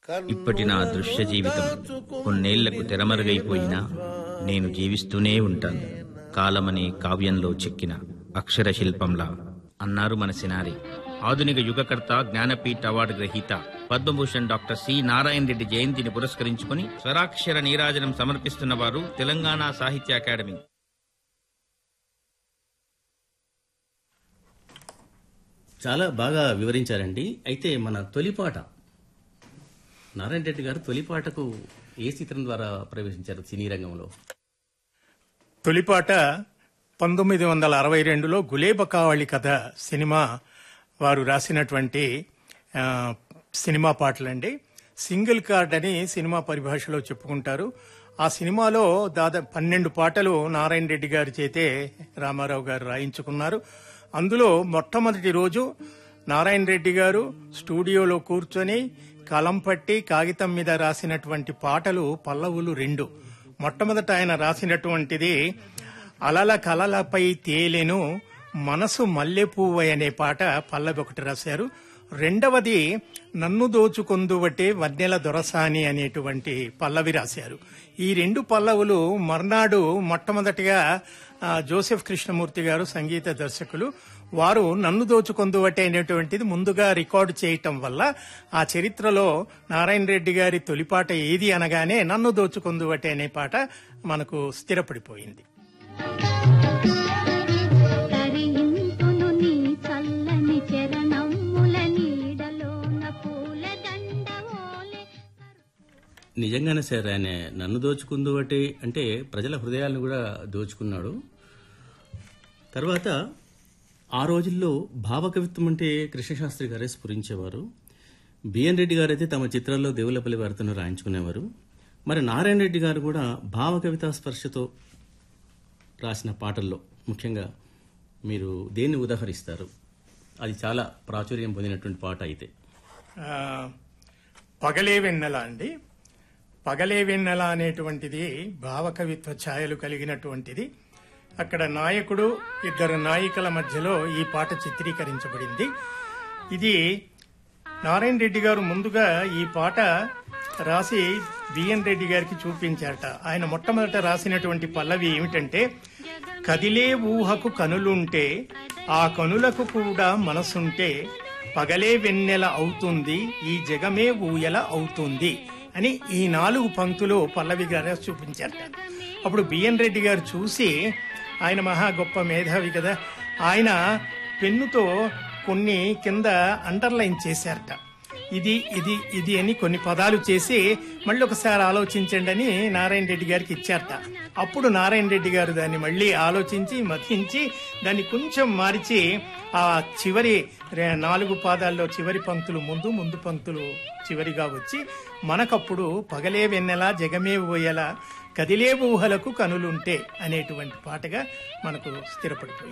ఇప్పటి నా దృశ్య జీవితం కొన్నేళ్లకు తెరమరుగైపోయినా నేను జీవిస్తూనే ఉంటాను కాలమనే కావ్యంలో చెక్కిన అక్షర శిల్పంలా అన్నారు మన సినారి ఆధునిక యుగకర్త జ్ఞానపీఠ అవార్డు గ్రహీత పద్మభూషణ్ డాక్టర్ సి నారాయణ రెడ్డి జయంతిని పురస్కరించుకుని స్వరాక్షర నీరాజనం సమర్పిస్తున్న వారు తెలంగాణ సాహిత్య అకాడమీ చాలా బాగా వివరించారండి అయితే మన తొలిపాట నారాయణ రెడ్డి గారు తొలిపాటకు ఏ చిత్రం ద్వారా ప్రవేశించారు సినీ రంగంలో తొలిపాట పంతొమ్మిది వందల అరవై రెండులో గులేబ కావళి కథ సినిమా వారు రాసినటువంటి ఆ, సినిమా పాటలండి సింగిల్ కార్డ్ అని సినిమా పరిభాషలో చెప్పుకుంటారు ఆ సినిమాలో దాదాపు పన్నెండు పాటలు నారాయణ రెడ్డి గారి చేతే రామారావు గారు రాయించుకున్నారు అందులో మొట్టమొదటి రోజు నారాయణ రెడ్డి గారు స్టూడియోలో కూర్చొని కలం పట్టి కాగితం మీద రాసినటువంటి పాటలు పల్లవులు రెండు మొట్టమొదట ఆయన రాసినటువంటిది అలల కలలపై తేలెను మనసు మల్లెపువ్వ అనే పాట పల్లవి ఒకటి రాశారు రెండవది నన్ను దోచుకొందువటే వన్నెల దొరసాని అనేటువంటి పల్లవి రాశారు ఈ రెండు పల్లవులు మర్నాడు మొట్టమొదటిగా ఆ, జోసెఫ్ కృష్ణమూర్తి గారు సంగీత దర్శకులు వారు నన్ను దోచుకొందువటే అనేటువంటిది ముందుగా రికార్డు చేయటం వల్ల ఆ చరిత్రలో నారాయణ రెడ్డి గారి తొలిపాట ఏది అనగానే నన్ను దోచుకొందువటే అనే పాట మనకు స్థిరపడిపోయింది తరింతును నీ చల్లని చరణముల నీడలోన పూల దండవోలే నిజంగానే సార్ ఆయన నన్ను దోచుకుందు బట్టి అంటే ప్రజల హృదయాలను కూడా దోచుకున్నాడు తర్వాత ఆ రోజుల్లో భావకవిత్వం అంటే కృష్ణశాస్త్రి గారే స్ఫురించేవారు బిఎన్ రెడ్డి గారు అయితే తమ చిత్రాల్లో దేవులపల్లి వారితో రాయించుకునేవారు మరి నారాయణ రెడ్డి గారు కూడా భావ కవితా స్పర్శతో రాసిన పాటల్లో ముఖ్యంగా మీరు దేన్ని ఉదాహరిస్తారు అది చాలా ప్రాచుర్యం పొందినటువంటి పాట అయితే ఆ, పగలే వెన్నెల అండి పగలే వెన్నెల అనేటువంటిది భావకవిత్వ ఛాయలు కలిగినటువంటిది అక్కడ నాయకుడు ఇద్దరు నాయికల మధ్యలో ఈ పాట చిత్రీకరించబడింది ఇది నారాయణ రెడ్డి గారు ముందుగా ఈ పాట రాసి బిఎన్ రెడ్డి గారికి చూపించారట ఆయన మొట్టమొదట రాసినటువంటి పల్లవి ఏమిటంటే కదిలే ఊహకు కనులుంటే ఆ కనులకు కూడా మనసుంటే పగలే వెన్నెల అవుతుంది ఈ జగమే ఊయల అవుతుంది అని ఈ నాలుగు పంక్తులు పల్లవి గారు చూపించారట అప్పుడు బిఎన్ రెడ్డి గారు చూసి ఆయన మహా గొప్ప మేధావి కదా ఆయన పెన్నుతో కొన్ని కింద అండర్లైన్ చేశారట ఇది ఇది ఇది అని కొన్ని పదాలు చేసి మళ్ళీ ఒకసారి ఆలోచించండి అని నారాయణ రెడ్డి గారికి ఇచ్చారట అప్పుడు నారాయణ రెడ్డి గారు దాన్ని మళ్ళీ ఆలోచించి మతించి దాన్ని కొంచెం మార్చి ఆ చివరి రె- నాలుగు పాదాల్లో చివరి పంక్తులు ముందు ముందు పంక్తులు చివరిగా వచ్చి మనకప్పుడు పగలే వెన్నెల జగమే ఊయల కదిలే ఊహలకు కనులుంటే అనేటువంటి పాటగా మనకు స్థిరపడిపోయింది